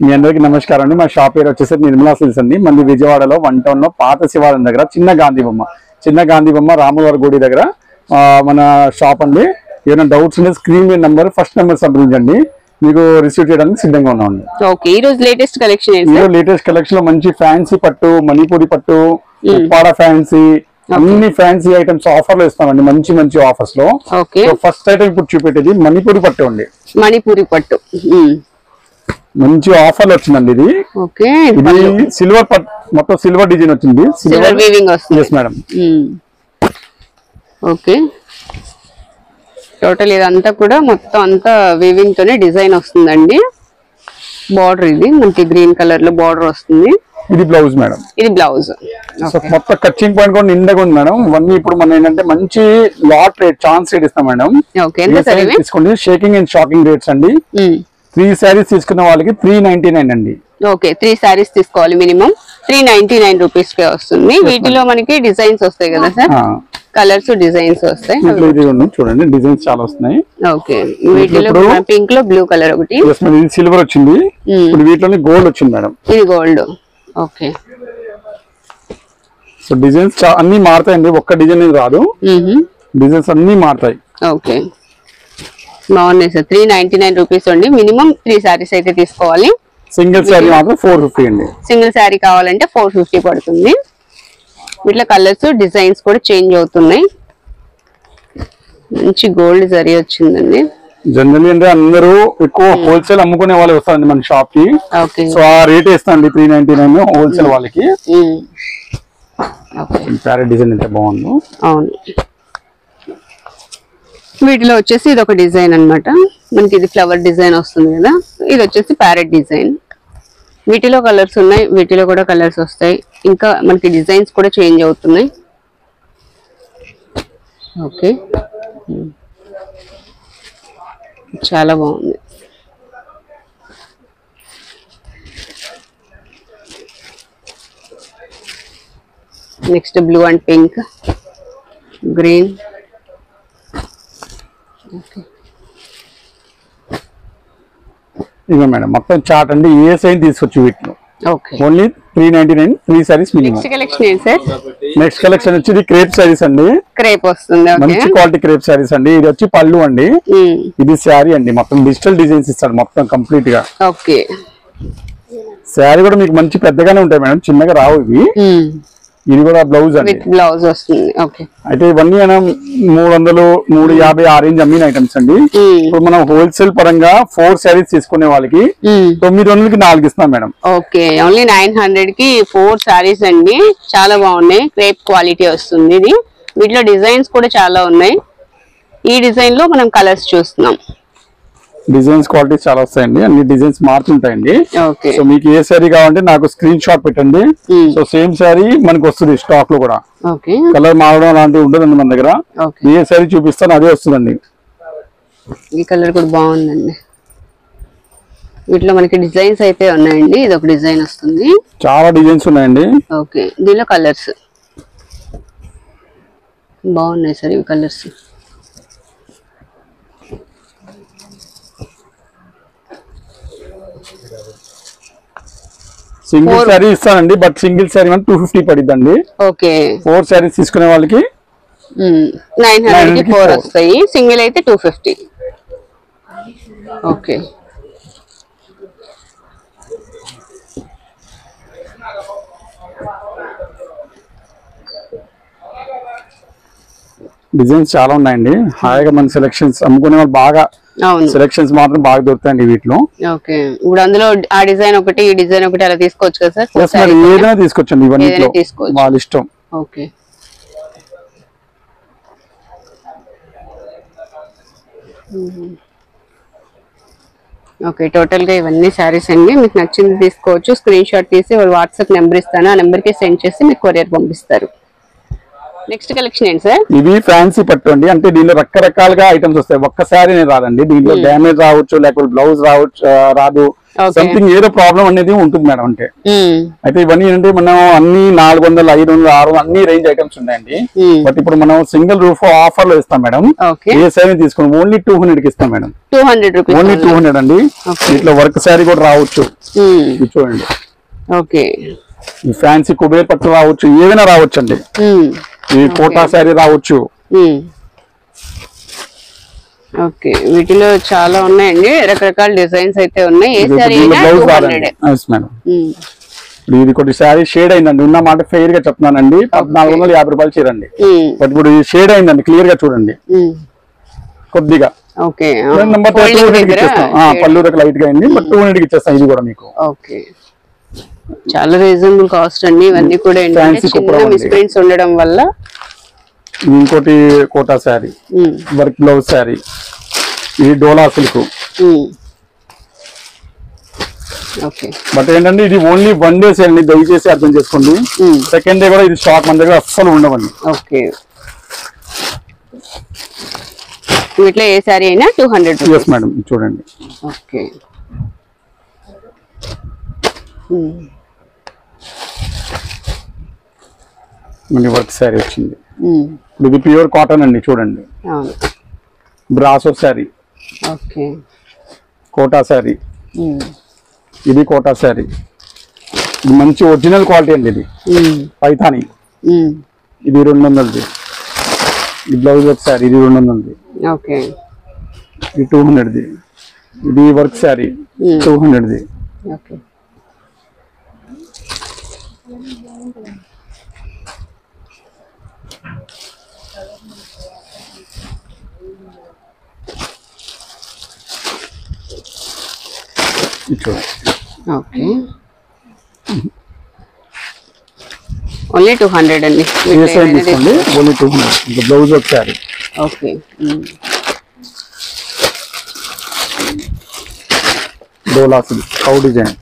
మీ అందరికి నమస్కారం అండి మా షాప్ పేరు వచ్చేసి నిర్మలా సిల్స్ అండి మంది విజయవాడలో వన్ టౌన్ లో పాత శివాలయం దగ్గర చిన్న గాంధీ బొమ్మ చిన్న గాంధీ బొమ్మ రాములవారి గుడి దగ్గర ఆ, మన షాప్ అండి ఏమైనా డౌట్స్ ఉంటే స్క్రీన్ మీద నెంబర్ ఫస్ట్ నెంబర్ సంప్రదించండి మీకు రిసీవ్ చేయడానికి సిద్ధంగా ఉన్నామండి ఓకే ఈ రోజు లేటెస్ట్ కలెక్షన్ ఏంటి ఇందులో సార్ లేటెస్ట్ కలెక్షన్ లో మంచి ఫ్యాన్సీ పట్టు మణిపూరి పట్టు ఉప్పాడ ఫ్యాన్సీ అన్ని ఫ్యాన్సీ ఐటమ్స్ ఆఫర్ లో ఇస్తామండి మంచి మంచి ఆఫర్స్ లో ఓకే ఫస్ట్ ఐటమ్ ఇప్పుడు చూపెట్టేది మణిపూరి పట్టు అండి మణిపూరి పట్టు మ్మ్. మంచి ఆఫర్ లో వచ్చిందండి ఇది ఓకే ఇది సిల్వర్ పట్ మొత్తం సిల్వర్ డిజైన్ వచ్చింది సిల్వర్ వీవింగ్ వస్తుంది yes madam hmm. Okay total ఇదంతా కూడా మొత్తం అంతా వీవింగ్ తోనే డిజైన్ వస్తుందండి బార్డర్ ఇది మనకి గ్రీన్ కలర్ లో బార్డర్ వస్తుంది ఇది బ్లౌజ్ మేడం ఇది బ్లౌజ్ సో మొత్తం కచ్చింగ్ పాయింట్ కూడా నిండగా ఉంది మేడం ఇవన్నీ ఇప్పుడు మనం ఏంటంటే మంచి లాట్ రేట్ ఛాన్స్ రేట్ ఇస్తాం మేడం ఓకే ఎంత ఏ సార్ size ఇవి తీసుకోండి షేకింగ్ అండ్ షాకింగ్ రేట్స్ అండి మ్మ్. త్రీ శారీస్ తీసుకున్న వాళ్ళకి త్రీ నైన్టీ నైన్ అండి ఓకే త్రీ శారీస్ తీసుకోవాలి minimum three ninety nine rupees కే వస్తుంది వీటిలో మనకి డిజైన్స్ వస్తాయి కదా సార్ ఆ, కలర్స్ డిజైన్స్ వస్తాయి ఇట్లా ఇది ఉంది చూడండి డిజైన్స్ చాలా వస్తున్నాయి ఓకే వీటిలో ఇప్పుడు- పింక్ లో బ్లూ కలర్ ఒకటి ఎస్ మేడం ఇది సిల్వర్ వచ్చింది ఇప్పుడు వీటిలోనే గోల్డ్ వచ్చింది మేడం ఇది గోల్డ్ ఓకే సో డిజైన్స్ అన్ని మారుతాయండి ఒక్క డిజైన్ రాదు డిజైన్స్ అన్ని మారుతాయి ఓకే బాగున్నాయి sir three ninety nine rupees అండి మినిమం త్రీ శారీస్ అయితే తీసుకోవాలి సింగిల్ శారీ మాత్రం ఫోర్ ఫిఫ్టీ అండి సింగిల్ శారీ కావాలంటే ఫోర్ ఫిఫ్టీ పడుతుంది వీటిలో కలర్స్ డిజైన్స్ కూడా చేంజ్ అవుతున్నాయి మంచి గోల్డ్ జరీ వచ్చిందండి జనరల్లీ అంటే అందరూ ఎక్కువ హోల్సేల్ అమ్ముకునే వాళ్ళు వస్తారండి మన షాప్ కి ఓకే సో ఆ రేట్ ఇస్తాండి త్రీ నైన్టీ నైన్ హోల్సేల్ వాళ్ళకి ఓకే ప్యారెట్ డిజైన్ ఎంత బాగుందో అవును వీటిలో వచ్చేసి ఇది ఒక డిజైన్ అన్నమాట మనకి ఇది ఫ్లవర్ డిజైన్ వస్తుంది కదా ఇది వచ్చేసి ప్యారెట్ డిజైన్ వీటిలో కలర్స్ ఉన్నాయి వీటిలో కూడా కలర్స్ వస్తాయి ఇంకా మనకి డిజైన్స్ కూడా చేంజ్ అవుతున్నాయి ఓకే ఉమ్. చాలా బాగుంది next blue and pink green ఇదిగో మేడం మొత్తం చాట్ అండి ఏ సైజ్ తీసుకొచ్చి వీటిలో okay only three ninety nine three sarees minimum next collection ఏంటి సార్ నెక్స్ట్ కలెక్షన్ వచ్చి ఇది క్రేప్ సారీస్ అండి క్రేప్ వస్తుంది ఓకే మంచి క్వాలిటీ క్రేప్ సారీస్ అండి ఇది వచ్చి పళ్ళు అండి ఉమ్, ఇది శారీ అండి మొత్తం డిజిటల్ డిజైన్స్ ఇస్తాడు మొత్తం కంప్లీట్ గా ఓకే శారీ కూడా మీకు మంచి పెద్దగానే ఉంటాయి మేడం చిన్నగా రావు ఇవి ఉమ్, ఇది కూడా బ్లౌజ్ అండి విత్ బ్లౌజ్ వస్తుంది ఓకే అయితే ఇవన్నీ మనం మూడు వందలు మూడు యాభై ఆ రేంజ్ అమ్మిన ఐటమ్స్ అండి ఉమ్, ఇప్పుడు మనం హోల్సేల్ పరంగా ఫోర్ శారీస్ తీసుకునే వాళ్ళకి ఉమ్, తొమ్మిది వందలకి నాలుగు ఇస్తాం madam okay only nine hundred కి ఫోర్ శారీస్ అండి చాలా బాగున్నాయి క్రేప్ క్వాలిటీ వస్తుంది ఇది వీటిలో డిజైన్స్ కూడా చాలా ఉన్నాయి ఈ డిజైన్ లో మనం కలర్స్ చూస్తున్నాం డిజైన్స్ క్వాలిటీ చాలా వస్తాయండి అన్ని డిజైన్స్ మారుతుంటాయండి ఓకే సో మీకు ఏ శారీ కావాలంటే నాకు స్క్రీన్ షాట్ పెట్టండి ఉమ్, సో సేమ్ శారీ మనకు వస్తుంది స్టాక్ లో కూడా ఓకే కలర్ మారడం అలాంటివి ఉండదండి మన దగ్గర ఓకే ఏ శారీ చూపిస్తాను అదే వస్తుందండి ఈ కలర్ కూడా బాగుందండి వీటిలో మనకి డిజైన్స్ అయితే ఉన్నాయండి ఇది ఒక డిజైన్ వస్తుంది చాలా డిజైన్స్ ఉన్నాయండి ఓకే దీనిలో కలర్స్ బాగున్నాయి సార్ ఇవి కలర్స్ సింగిల్ Four. శారీ ఇస్తానండి బట్ సింగిల్ శారీ మనకి టూ ఫిఫ్టీ పడిద్దండి ఓకే ఫోర్ శారీస్ తీసుకునే వాళ్ళకి నైన్ హండ్రెడ్ కి 900 కి ఫోర్ four. వస్తాయి సింగిల్ అయితే టూ ఫిఫ్టీ ఓకే డిజైన్స్ చాలా ఉన్నాయండి హాయిగా మన సెలెక్షన్స్ అమ్ముకునే వాళ్ళు బాగా అవును సెలెక్షన్స్ మాత్రం బాగా దొరుకుతాయండి వీటిలో ఓకే ఇప్పుడు అందులో ఆ డిజైన్ ఒకటి ఈ డిజైన్ ఒకటి అలా తీసుకోవచ్చు కదా సార్ ఎస్ మరి ఏదైనా తీసుకొచ్చండి ఇవన్నీ ఏదైనా తీసుకోవచ్చు. వాళ్ళ ఇష్టం ఓకే ఓకే టోటల్ గా ఇవన్నీ శారీస్ అండి మీకు నచ్చింది తీసుకోవచ్చు స్క్రీన్ షాట్ తీసి వాళ్ళు వాట్సాప్ నెంబర్ ఇస్తాను ఆ నెంబర్ కి సెండ్ చేసి మీకు కొరియర్ పంపిస్తారు నెక్స్ట్ కలెక్షన్ ఏంటి సార్ ఇవి ఫ్యాన్సీ పట్టు అండి అంటే దీనిలో రకరకాలుగా ఐటమ్స్ వస్తాయి ఒక్కసారి రాదండి దీంట్లో డ్యామేజ్ రావచ్చు లేకపోతే బ్లౌజ్ రావచ్చు ఆ, రాదు Okay. సంథింగ్ ఏదో ప్రాబ్లం అనేది ఉంటుంది మేడం అంటే ఉమ్, అయితే ఇవన్నీ ఏంటంటే మనం అన్ని నాలుగు వందలు ఐదు వందలు ఆరు వందలు అన్ని రేంజ్ ఐటమ్స్ ఉన్నాయండి ఉమ్, బట్ ఇప్పుడు మనం సింగిల్ రూఫ్ ఆఫర్ లో ఇస్తాం మేడం ఓకే ఏ శారీ తీసుకుని ఓన్లీ టూ హండ్రెడ్ కి ఇస్తాం madam two hundred rupees only two hundred అండి Okay. ఇట్లా వర్క్ శారీ కూడా రావచ్చు ఉమ్, ఇది చూడండి ఓకే ఈ ఫ్యాన్సీ కుబేర్ పట్టు రావచ్చు ఏదైనా రావచ్చు అండి ఉమ్, ఈ కోటా శారీ రావచ్చు ఉమ్. ఓకే వీటిలో చాలా ఉన్నాయండి రకరకాల డిజైన్స్ అయితే ఉన్నాయి ఏ ఇది సారీ దీనిలో అయినా బ్లౌజ్ టూ రాదండి హండ్రెడ్ Yes, మేడం ఇప్పుడు ఇది కొద్ది శారీ షేడ్ అయిందండి ఉన్న మాట ఫెయిర్ గా చెప్తున్నానండి పద్నాలుగు వందల యాభై రూపాయలు చీరండి బట్ ఇప్పుడు ఈ షేడ్ అయిందండి క్లియర్ గా చూడండి కొద్దిగా ఓకే నెంబర్ టూ హండ్రెడ్ ఇచ్చేస్తాం ఆ, పళ్ళు రక లైట్ గా అయింది బట్ టూ హండ్రెడ్ ఇచ్చేస్తాం ఇది కూడా మీకు ఓకే చాలా రీజనబుల్ కాస్ట్ అండి ఇవన్నీ కూడా ఏంటంటే Fancy చిన్న కుప్పడం అండి. మిస్ప్రింట్స్ ఉండడం వల్ల ఇది ఇంకోటి Kota sari um, work blouse sari ఇది Dola silk um. Okay but ఏంటంటే ఇది ఓన్లీ వన్ డే సేల్ అండి దయచేసి అర్థం చేసుకోండి ఉమ్, సెకండ్ డే కూడా ఇది స్టాక్ మన దగ్గర అస్సలు ఉండవండి ఓకే వీటిలో ఏ సారీ అయినా టూ హండ్రెడ్ ఎస్ మేడం ఇది చూడండి ఓకే ఉమ్, మళ్ళీ వర్క్ శారీ వచ్చింది ఉమ్, ఇప్పుడు ఇది ప్యూర్ కాటన్ అండి చూడండి అవును brasso sari okay Kota sari um, ఇది కోటా శారీ ఇది మంచి ఒరిజినల్ క్వాలిటీ అండి ఇది ఉమ్, పైథాని ఉమ్, ఇది రెండు వందలది ఈ బ్లౌజ్ వర్క్ శారీ ఇది రెండు వందలది ఓకే ఇది టూ హండ్రెడ్ది ఇది వర్క్ శారీ Hmm. టూ హండ్రెడ్ది ఓకే ఇది చూడండి ఓకే ఓన్లీ టూ హండ్రెడ్ అండి ఏ సైజ్ తీసుకోండి ఓన్లీ టూ హండ్రెడ్ ఇంకా blouse work sari okay Dola silk కౌ design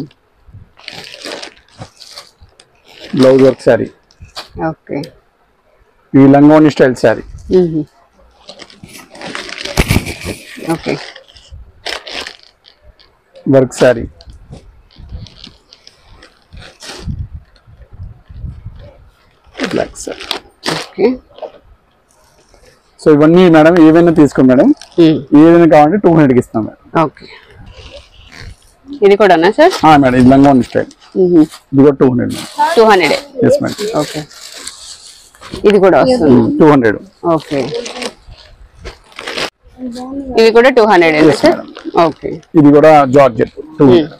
blouse work sari okay ఈ లంగోని style sari okay work sari black sari okay so ఇవన్నీ మేడం ఏవైనా తీసుకోండి మేడం ఏదైనా కావాలంటే టూ హండ్రెడ్కి ఇస్తాం మేడం ఓకే ఇది కూడానా సార్ ఆ, మేడం ఇది లంగోని స్టైల్ ఇది కూడా two hundred madam two hundred yes madam okay ఇది కూడా వస్తుంది టూ హండ్రెడ్ ఓకే ఇది కూడా టూ హండ్రెడ్ సార్ ఓకే ఇది కూడా georgette two hundred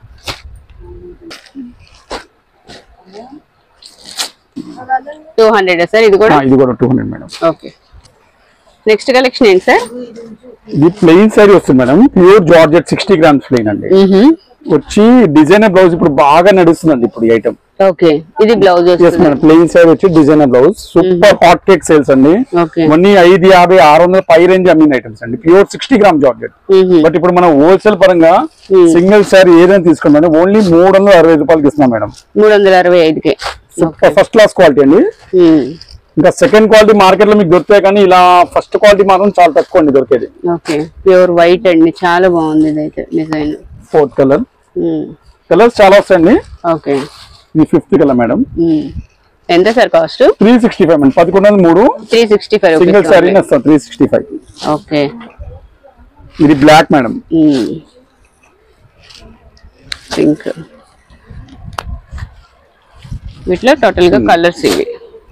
two hundred sir ఇది కూడా ఇది కూడా two hundred madam okay next collection ఏంటి సార్ ఇది ప్లెయిన్ శారీ వస్తుంది madam pure georgette sixty grams plain అండి వచ్చి డిజైనర్ బ్లౌజ్ ఇప్పుడు బాగా నడుస్తుందండి ఇప్పుడు ఈ ఐటమ్ ఓకే ఇది బ్లౌజ్ ఎస్ వస్తుంది మేడం ప్లెయిన్ శారీ వచ్చి designer blouse super hot cake sales అండి ఓకే ఇవన్నీ ఐదు యాభై ఆరు వందల పై రేంజ్ అమ్మిన ఐటమ్స్ అండి pure sixty gram georgette but ఇప్పుడు మనం హోల్సేల్ పరంగా సింగిల్ శారీ ఏదైనా తీసుకున్నాం మేడం ఓన్లీ మూడు వందల అరవై రూపాయలకి ఇస్తున్నాం మేడం మూడు వందల అరవై ఐదుకి ఫస్ట్ క్లాస్ క్వాలిటీ అండి ఇంకా సెకండ్ క్వాలిటీ మార్కెట్ లో మీకు దొరుకుతాయి కానీ ఇలా ఫస్ట్ క్వాలిటీ మాత్రం చాలా తక్కువ అండి దొరికేది ఓకే ప్యూర్ వైట్ అండి చాలా బాగుంది ఇదైతే డిజైన్ ఫోర్త్ కలర్ కలర్స్ చాలా వస్తాయండి ఓకే ఇది ఫిఫ్త్ కలర్ మేడం ఎంత sir cost three sixty five madam పదకొండు వందల మూడు three sixty five single sari వస్తాం త్రీ సిక్స్టీ ఫైవ్ ఓకే ఇది బ్లాక్ మేడం పింక్ వీటిలో టోటల్ గా కలర్స్ ఇవి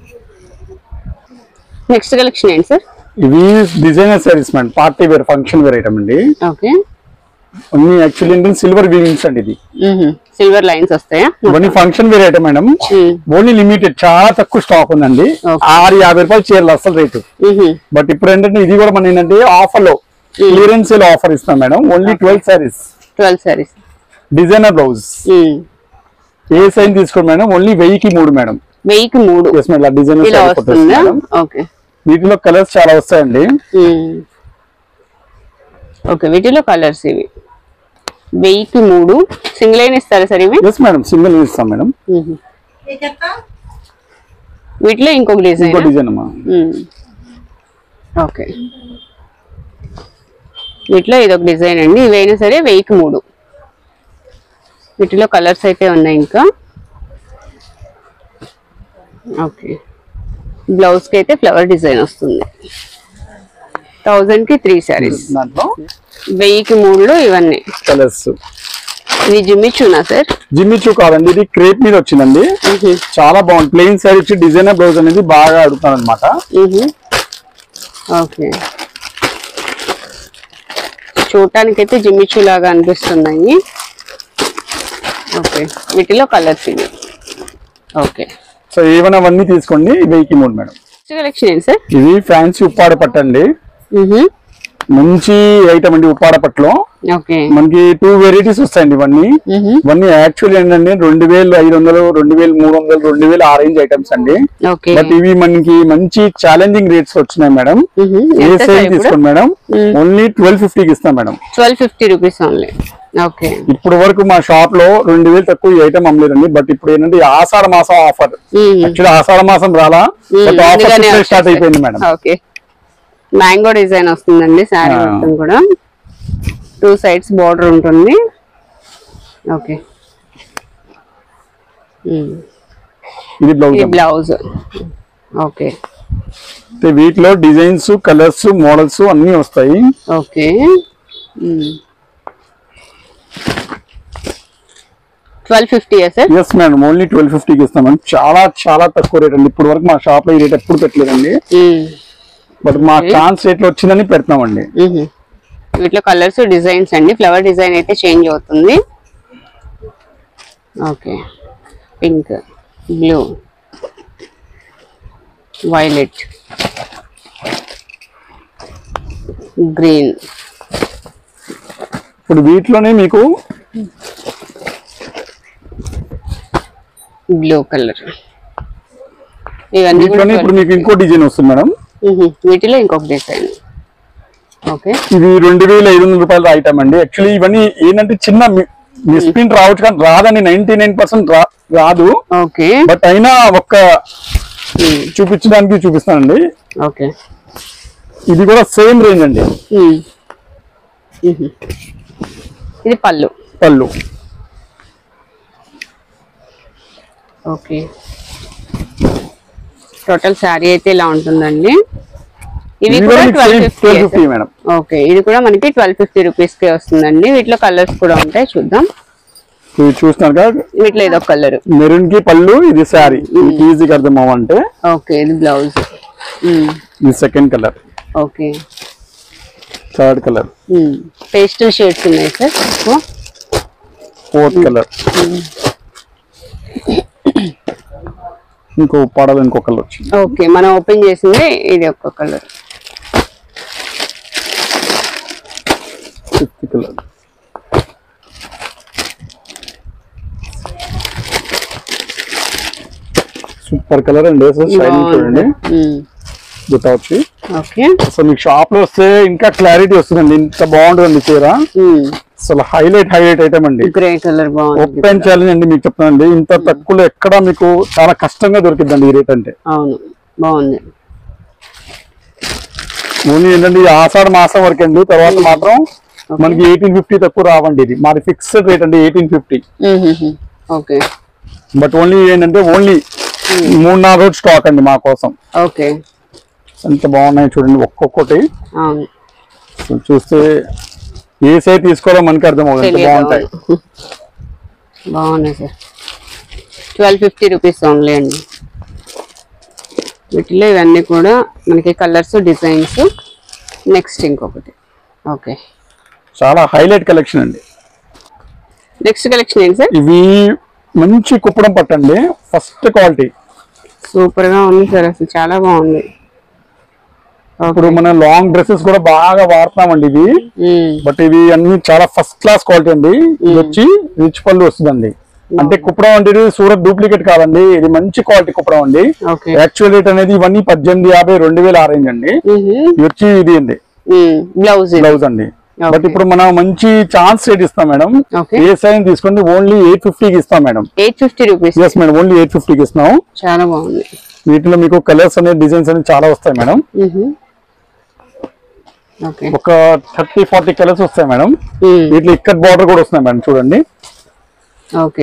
నెక్స్ట్ కలెక్షన్ ఏంటి సార్ ఇవి designer saris madam party wear function wear item అండి ఓకే అన్ని యాక్చువల్లీ ఏంటంటే సిల్వర్ వీవింగ్స్ అండి ఇది సిల్వర్ లైన్స్ వస్తాయా ఇవన్నీ function wear item madam hmm. Only limited చాలా తక్కువ స్టాక్ ఉందండి Okay. ఆరు యాభై రూపాయలు చీరలు అసలు రేటు మ్మ్. బట్ ఇప్పుడు ఏంటంటే ఇది కూడా మన ఏంటంటే ఆఫర్ లో క్లియరెన్స్ సేల్ ఆఫర్ ఇస్తాం madam only twelve saris twelve saris designer blouse ఏ సైజ్ తీసుకోండి మేడం ఓన్లీ వెయ్యికి మూడు మేడం వెయ్యికి మూడు ఎస్ మేడం డిజైనర్ ఇలా వస్తుందా ఓకే వీటిలో కలర్స్ చాలా వస్తాయండి ఓకే వీటిలో కలర్స్ ఇవి వెయ్యికి మూడు సింగిల్ అయిన ఇస్తారా సార్ ఇవి ఎస్ మేడం సింగిల్ ఇస్తాం మేడం మ్మ్. వీటిలో ఇంకొక డిజైన్ ఇంకో డిజైన్ అమ్మా ఓకే వీటిలో ఇదొక డిజైన్ అండి ఇవైనా సరే వెయ్యికి మూడు వీటిలో కలర్స్ అయితే ఉన్నాయి ఇంకా ఓకే బ్లౌజ్కి అయితే ఫ్లవర్ డిజైన్ వస్తుంది థౌజండ్కి త్రీ శారీస్ దాంట్లో వెయ్యికి మూడులో ఇవన్నీ కలర్స్ ఇది జిమ్మిచ్చునా సార్ జిమ్మిచూ కాదండి ఇది క్రేప్ మీద వచ్చిందండి చాలా బాగుంది ప్లెయిన్ శారీ వచ్చి డిజైనర్ బ్లౌజ్ అనేది బాగా అడుగుతాను అనమాట ఓకే చూడటానికైతే జిమ్మిచూ లాగా అనిపిస్తున్నాయి ఓకే వీటిలో కలర్స్ ఇవి ఓకే సో ఏమైనా అవన్నీ తీసుకోండి వెయ్యికి మూడు మేడం కలెక్షన్ ఏంటి సార్ ఇది ఫ్యాన్సీ ఉప్పాడ పట్టండి మంచి ఐటమ్ అండి ఉప్పాడ పట్టులో ఓకే మనకి టూ వెరైటీస్ వస్తాయండి ఇవన్నీ ఇవన్నీ యాక్చువల్ ఏంటంటే రెండు వేలు ఐదు వందలు రెండు వేలు మూడు వందలు రెండు వేలు ఆ రేంజ్ ఐటమ్స్ అండి ఓకే బట్ ఇవి మనకి మంచి ఛాలెంజింగ్ రేట్స్ వచ్చినాయి మేడం ఏ ఎంత సార్ సైజ్ ఇప్పుడు తీసుకోండి మేడం ఓన్లీ ట్వెల్వ్ ఫిఫ్టీకి ఇస్తాం madam twelve fifty rupees only okay ఇప్పుడు వరకు మా షాప్ లో రెండు వేలు తక్కువ ఈ ఐటమ్ అమ్మలేదండి బట్ ఇప్పుడు ఏంటంటే ఈ ఆషాఢ మాసం ఆఫర్ యాక్చువల్లీ ఆషాఢ మాసం రాలా బట్ ఆఫర్ స్టార్ట్ అయిపోయింది మేడం ఓకే మ్యాంగో డిజైన్ వస్తుందండి శారీ ఆ. మొత్తం కూడా టూ సైడ్స్ బార్డర్ ఉంటుంది ఓకే ఇది బ్లౌజ్ ఇది బ్లౌజ్ ఓకే వీటిలో డిజైన్స్ కలర్స్ మోడల్స్ అన్ని వస్తాయి okay twelve fifty sir yes madam only twelve ఫిఫ్టీకి ఇస్తాం మేడం చాలా చాలా తక్కువ రేట్ అండి ఇప్పుడు వరకు మా షాప్ లో ఈ రేట్ ఎప్పుడు పెట్టలేదండి బట్ మా ఛాన్స్ రేట్ లో వచ్చిందని పెడతామండి వీటిలో కలర్స్ డిజైన్స్ అండి ఫ్లవర్ డిజైన్ అయితే చేంజ్ అవుతుంది okay pink blue violet green ఇప్పుడు వీటిలోనే మీకు బ్లూ కలర్ ఇవన్నీ కూడా వీటిలోనే ఇప్పుడు మీకు ఇంకో డిజైన్ వస్తుంది మేడం మ్మ్. వీటిలో ఇంకొక డిజైన్ ఓకే ఇది రెండు వేల ఐదు వందల రూపాయల ఐటమ్ అండి యాక్చువల్లీ ఇవన్నీ ఏంటంటే చిన్న మిస్ప్రింట్ రావచ్చు కానీ రాదని నైన్టీ నైన్ పర్సెంట్ రాదు ఓకే బట్ అయినా ఒక్క చూపించడానికి చూపిస్తానండి ఓకే ఇది కూడా సేమ్ రేంజ్ అండి మ్మ్. మ్మ్. ఇది పళ్ళు పళ్ళు ఓకే టోటల్ శారీ అయితే ఇలా ఉంటుందండి ఇవి ఇది కూడా కూడా twelve twelve fifty fifty madam okay ఇది కూడా మనకి ట్వెల్వ్ ఫిఫ్టీ రూపీస్ కి వస్తుందండి వీటిలో కలర్స్ కూడా ఉంటాయి చూద్దాం ఇది చూస్తున్నారు కదా వీటిలో ఇదొక కలర్ మెరూన్ కి పళ్ళు ఇది శారీ ఈజీగా అర్థం అవ్వంటే ఓకే ఇది బ్లౌజ్ ఇది second colour okay third colour pastel shades ఉన్నాయి సార్ ఎక్కువ ఫోర్త్ కలర్ ఇంకో పడలు ఇంకో కలర్ వచ్చింది ఓకే మనం ఓపెన్ చేసింది ఇది ఒక colour fifth colour super colour అండి అసలు షైనింగ్ చూడండి గుట్ట వచ్చి ఓకే అసలు మీకు షాప్ లో వస్తే ఇంకా క్లారిటీ వస్తుందండి ఇంత బాగుంటుందండి చీర అసలు హైలైట్ హైలైట్ ఐటమ్ అండి గ్రే కలర్ బాగుంది ఓపెన్ ఛాలెంజ్ అండి మీకు చెప్తానండి ఇంత తక్కువలో ఎక్కడ మీకు చాలా కష్టంగా దొరికిద్దండి ఈ రేట్ అంటే అవును బాగుంది ఓన్లీ ఏంటంటే ఈ ఆషాఢ మాసం వరకు అండి తర్వాత మాత్రం మనకి ఎయిటీన్ ఫిఫ్టీ తక్కువ రావండి ఇది మాది ఫిక్స్డ్ రేట్ అండి eighteen fifty okay but only ఏంటంటే ఓన్లీ మూడు నాలుగు రోజు స్టాక్ అండి మా కోసం ఓకే ఎంత బాగున్నాయి చూడండి ఒక్కొక్కటి అవును అసలు చూస్తే ఏ సైజ్ తీసుకోవాలో మనకి అర్థం అవుతుంది ఎంత తెలియదు బాగుంటాయి అవును. బాగున్నాయి sir twelve fifty rupees only అండి వీటిలో ఇవన్నీ కూడా మనకి కలర్స్ డిజైన్స్ నెక్స్ట్ ఇంకొకటి ఓకే చాలా హైలైట్ కలెక్షన్ అండి నెక్స్ట్ కలెక్షన్ ఏంటి సార్ ఇవి మంచి కుప్పడం పట్టండి ఫస్ట్ క్వాలిటీ సూపర్ గా ఉంది సార్ అసలు చాలా బాగుంది ఇప్పుడు మన లాంగ్ డ్రెస్సెస్ కూడా బాగా వాడుతున్నామండి ఇవి మ్మ్. బట్ ఇవి అన్ని చాలా ఫస్ట్ క్లాస్ క్వాలిటీ అండి ఇది వచ్చి రిచ్ పళ్ళు వస్తుందండి అంటే కుప్పడం అంటే ఇది సూరత్ డూప్లికేట్ కాదండి ఇది మంచి క్వాలిటీ కుప్పడం అండి ఓకే యాక్చువల్ రేట్ అనేది ఇవన్నీ పద్దెనిమిది యాభై రెండు వేల ఆరేంజ్ అండి ఇది వచ్చి ఇది అండి బ్లౌజ్ బ్లౌజ్ అండి Okay. బట్ ఇప్పుడు మనం మంచి ఛాన్స్ రేట్ ఇస్తాం మేడం Okay. ఏ సైజ్ తీసుకోండి ఓన్లీ ఎయిట్ ఫిఫ్టీకి ఇస్తాం madam eight fifty rupees yes madam only eight ఫిఫ్టీకి ఇస్తున్నాం చాలా బాగుంది వీటిలో మీకు కలర్స్ అనేది డిజైన్స్ అనేది చాలా వస్తాయి మేడం ఓకే ఒక థర్టీ ఫార్టీ కలర్స్ వస్తాయి మేడం వీటిలో ఇక్కత్ బార్డర్ కూడా వస్తున్నాయి మేడం చూడండి ఓకే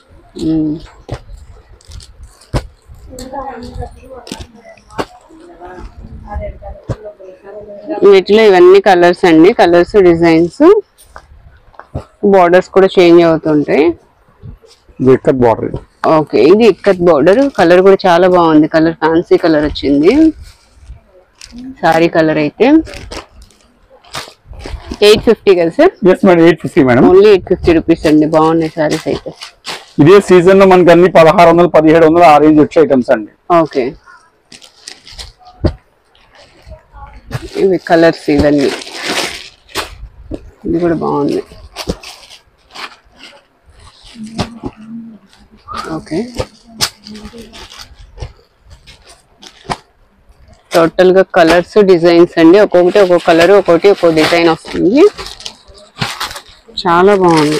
వీటిలో ఇవన్నీ కలర్స్ అండి కలర్స్ డిజైన్స్ బార్డర్స్ కూడా చేంజ్ అవుతుంటాయి ఇది ఇక్కత్ బార్డర్ ఓకే ఇది ఇక్కత్ బార్డర్ కలర్ కూడా చాలా బాగుంది కలర్ ఫ్యాన్సీ కలర్ వచ్చింది సారీ కలర్ అయితే ఎయిట్ ఫిఫ్టీ కదా sir yes madam eight fifty madam only eight fifty rupees అండి బాగున్నాయి సారీస్ అయితే ఇదే సీజన్ లో మనకి అన్ని పదహారు వందలు పదిహేడు వందలు ఆ రేంజ్ వచ్చే ఐటమ్స్ అండి ఓకే ఇవి కలర్స్ ఇవన్నీ ఇది కూడా బాగుంది ఓకే టోటల్ గా కలర్స్ డిజైన్స్ అండి ఒక్కొక్కటి ఒక్కొక్క కలర్ ఒక్కొక్కటి ఒక్కో డిజైన్ వస్తుంది చాలా బాగుంది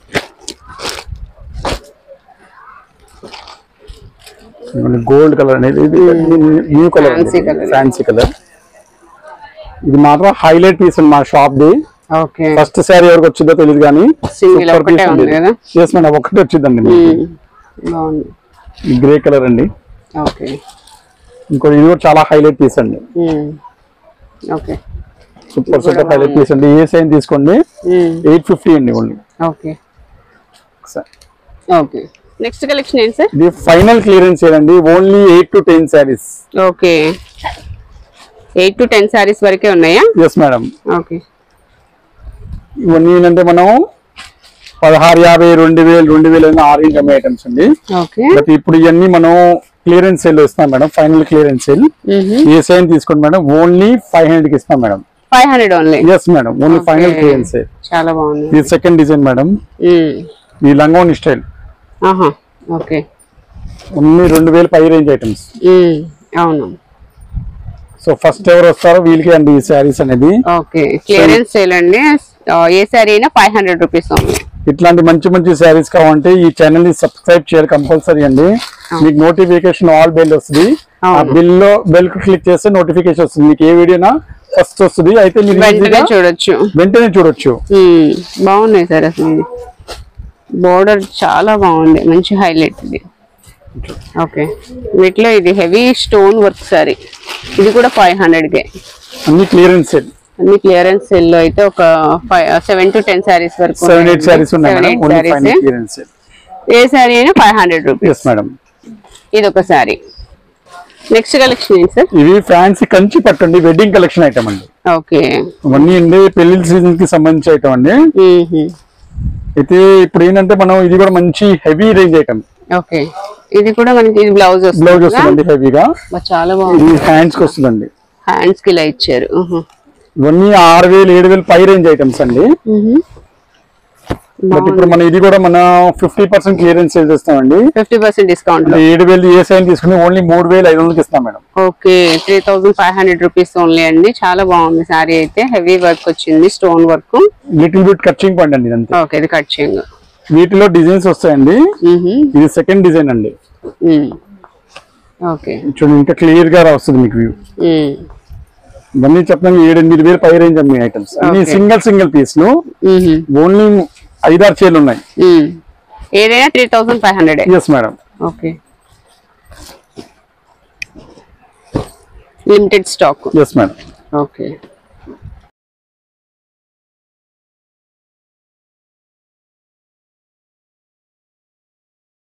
గోల్డ్ కలర్ అనేది ఇది new colour Fancy colour. Fancy colour ఇది మాత్రం హైలైట్ పీస్ అండి మా షాప్ ది ఓకే ఫస్ట్ శారీ ఎవరికి వచ్చిందో తెలియదు కానీ Single ఒకటే ఉంది కదా? ఎస్ మేడం ఒకటి వచ్చిందండి బాగుంది గ్రే కలర్ అండి ఓకే ఇంకోటి ఇది కూడా చాలా హైలైట్ పీస్ అండి okay super super highlight piece అండి ఏ సైన్ తీసుకోండి ఎయిట్ ఫిఫ్టీ అండి only okay okay next collection ఏంటి సార్ ఇది ఫైనల్ క్లియరెన్స్ అండి only eight to ten saris okay eight to ten saris వరకే ఉన్నాయా ఎస్ మేడం ఓకే ఇవన్నీ ఏంటంటే మనం పదహారు యాభై రెండు వేలు రెండు వేలు అయినా ఆరు ఇంకమ్ ఐటమ్స్ అండి ఓకే బట్ ఇప్పుడు ఇవన్నీ మనం క్లియరెన్స్ సేల్ ఇస్తాం మేడం ఫైనల్ క్లియరెన్స్ సేల్ ఏ సైన్ తీసుకోండి మేడం ఓన్లీ ఫైవ్ హండ్రెడ్ కి ఇస్తాం madam five hundred only yes madam only final clearance sale చాలా బాగుంది ఇది సెకండ్ డిజైన్ మేడం మ్మ్. ఈ లంగోని స్టైల్ ఆహా ఓకే ఓన్లీ రెండు వేలు పై రేంజ్ ఐటమ్స్ మ్మ్. అవును సో ఫస్ట్ ఎవరు వస్తారో వీళ్ళకి అండి ఈ శారీస్ అనేది ఓకే క్లియరెన్స్ సేల్ అండి ఆ, ఏ శారీ అయినా ఫైవ్ హండ్రెడ్ రూపీస్ ఓన్లీ ఇట్లాంటి మంచి మంచి శారీస్ కావాలంటే ఈ ఛానల్ ని సబ్స్క్రైబ్ చేయాలి కంపల్సరీ అండి మీకు నోటిఫికేషన్ ఆల్ బెల్ వస్తుంది ఆ అవును. బిల్ లో బెల్ క్లిక్ చేస్తే నోటిఫికేషన్ వస్తుంది మీకు ఏ వీడియోనా ఫస్ట్ వస్తుంది అయితే మీరు వెంటనే easy గా చూడొచ్చు వెంటనే చూడొచ్చు మ్మ్. బాగున్నాయి సార్ అసలు ఇది బోర్డర్ చాలా బాగుంది మంచి హైలైట్ ఇది ఓకే వీటిలో ఇది హెవీ స్టోన్ వర్క్ సారీ ఇది కూడా ఫైవ్ హండ్రెడ్కే అన్ని క్లియరెన్స్ సేల్ అన్ని క్లియరెన్స్ సెల్ లో అయితే ఒక five seven to ten saris వరకు సెవెన్ ఎయిట్ శారీస్ ఉన్నాయి seven madam eight only saris final clearance sale ఏ శారీ అయినా five hundred rupees yes madam ఇది ఒక శారీ నెక్స్ట్ కలెక్షన్ ఏంటి సార్ ఇవి ఫ్యాన్సీ కంచి పట్టండి వెడ్డింగ్ కలెక్షన్ ఐటమ్ అండి ఓకే ఇవన్నీ అండి పెళ్లిళ్ళ సీజన్ కి సంబంధించి ఐటమ్ అండి అయితే ఇప్పుడు ఏంటంటే మనం ఇది కూడా మంచి హెవీ రేంజ్ ఐటమ్ ఓకే ఇది కూడా మనకి ఇది బ్లౌజ్ బ్లౌజ్ వస్తుంది వస్తుందండి హెవీగా చాలా బాగుంది ఇది హ్యాండ్స్ కి వస్తుందండి హ్యాండ్స్ కి ఇలా ఇచ్చారు ఉహు. ఇవన్నీ ఆరు వేలు ఏడు వేలు పై రేంజ్ ఐటమ్స్ అండి ఉహు. బట్ ఇప్పుడు మనం ఇది కూడా మన ఫిఫ్టీ పర్సెంట్ క్లియరెన్స్ సేల్ చేస్తామండి ఫిఫ్టీ పర్సెంట్ డిస్కౌంట్ లో ఏడు వేలు ఏ సైన్ తీసుకుని ఓన్లీ మూడు వేలు ఐదు వందలకి ఇస్తాం madam okay three thousand five hundred rupees only అండి చాలా బాగుంది శారీ అయితే హెవీ వర్క్ వచ్చింది స్టోన్ వర్క్ లిటిల్ బిట్ కచ్చింగ్ పండి అండి ఇదంతా ఓకే ఇది కట్ చేయండి వీటిలో డిజైన్స్ వస్తాయండి ఉహు. ఇది సెకండ్ డిజైన్ అండి ఉమ్. ఓకే చూడండి ఇంకా క్లియర్ గా వస్తుంది మీకు వ్యూ ఉమ్. ఇవన్నీ చెప్పడానికి ఏడు ఎనిమిది వేలు పై రేంజ్ అమ్మే ఐటమ్స్ అన్ని Okay. సింగిల్ సింగిల్ పీస్ లు ఉహు. ఓన్లీ ఐదారు చీరలు ఉన్నాయి ఉమ్. ఏదైనా three thousand five hundred yes madam okay limited stock yes madam okay